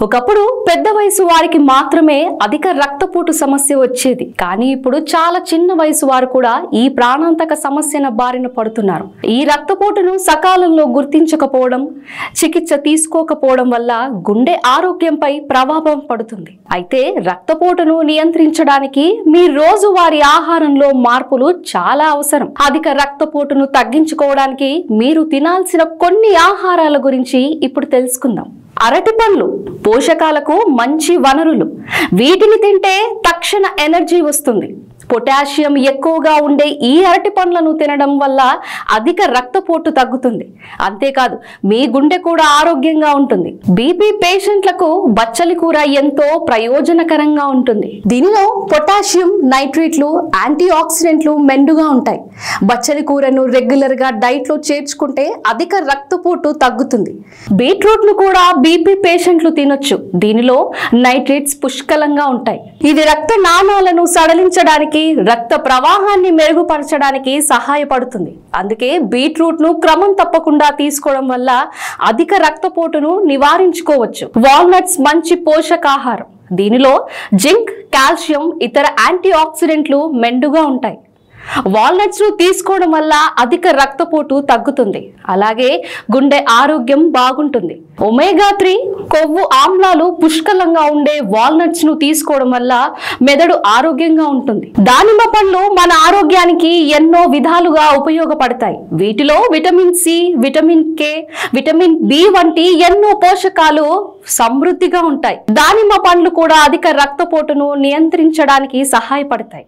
ఒకప్పుడు పెద్ద వయసు వారికి మాత్రమే అధిక రక్తపోటు సమస్య వచ్చేది కానీ ఇప్పుడు చాలా చిన్న వయసు వారు కూడా ఈ ప్రాణాంతక సమస్యన బారిన పడుతున్నారు ఈ రక్తపోటును సకాలంలో గుర్తించకపోవడం చికిత్స తీసుకోకపోవడం వల్ల గుండె ఆరోగ్యంపై ప్రభావం పడుతుంది అయితే రక్తపోటును నియంత్రించడానికి మీ రోజువారీ ఆహారంలో మార్పులు చాలా అవసరం అధిక రక్తపోటును తగ్గించుకోవడానికి మీరు తినాల్సిన కొన్ని ఆహారాల గురించి ఇప్పుడు తెలుసుకుందాం అరటి పండ్లు పోషకాలకు మంచి వనరులు వీటిని తింటే తక్షణ ఎనర్జీ వస్తుంది పొటాషియం ఎక్కువగా ఉండే ఈ అరటి పండ్లను తినడం వల్ల అధిక రక్తపోటు తగ్గుతుంది అంతేకాదు మీ గుండె కూడా ఆరోగ్యంగా ఉంటుంది బీపీ పేషెంట్లకు బచ్చలి కూర ఎంతో ప్రయోజనకరంగా ఉంటుంది దీనిలో పొటాషియం నైట్రేట్లు యాంటీ ఆక్సిడెంట్లు మెండుగా ఉంటాయి బచ్చలి కూరను రెగ్యులర్ గా డైట్ లో చేర్చుకుంటే అధిక రక్తపోటు తగ్గుతుంది బీట్రూట్ ను కూడా బీపీ పేషెంట్లు తినొచ్చు దీనిలో నైట్రేట్స్ పుష్కలంగా ఉంటాయి ఇది రక్త నాణాలను సడలించడానికి రక్త ప్రవాహాన్ని మెరుగుపరచడానికి సహాయపడుతుంది అందుకే బీట్రూట్ ను క్రమం తప్పకుండా తీసుకోవడం వల్ల అధిక రక్తపోటును నివారించుకోవచ్చు వాల్నట్స్ మంచి పోషకాహారం దీనిలో జింక్ కాల్షియం ఇతర యాంటీ ఆక్సిడెంట్లు మెండుగా ఉంటాయి వాల్నట్స్ ను తీసుకోవడం వల్ల అధిక రక్తపోటు తగ్గుతుంది అలాగే గుండె ఆరోగ్యం బాగుంటుంది ఒమేగా త్రీ కొవ్వు ఆమ్లాలు పుష్కలంగా ఉండే వాల్నట్స్ ను తీసుకోవడం వల్ల మెదడు ఆరోగ్యంగా ఉంటుంది దానిమ్మ పండ్లు మన ఆరోగ్యానికి ఎన్నో విధాలుగా ఉపయోగపడతాయి వీటిలో vitamin C vitamin K vitamin B వంటి ఎన్నో పోషకాలు సమృద్ధిగా ఉంటాయి దానిమ్మ పండ్లు కూడా అధిక రక్తపోటును నియంత్రించడానికి సహాయపడతాయి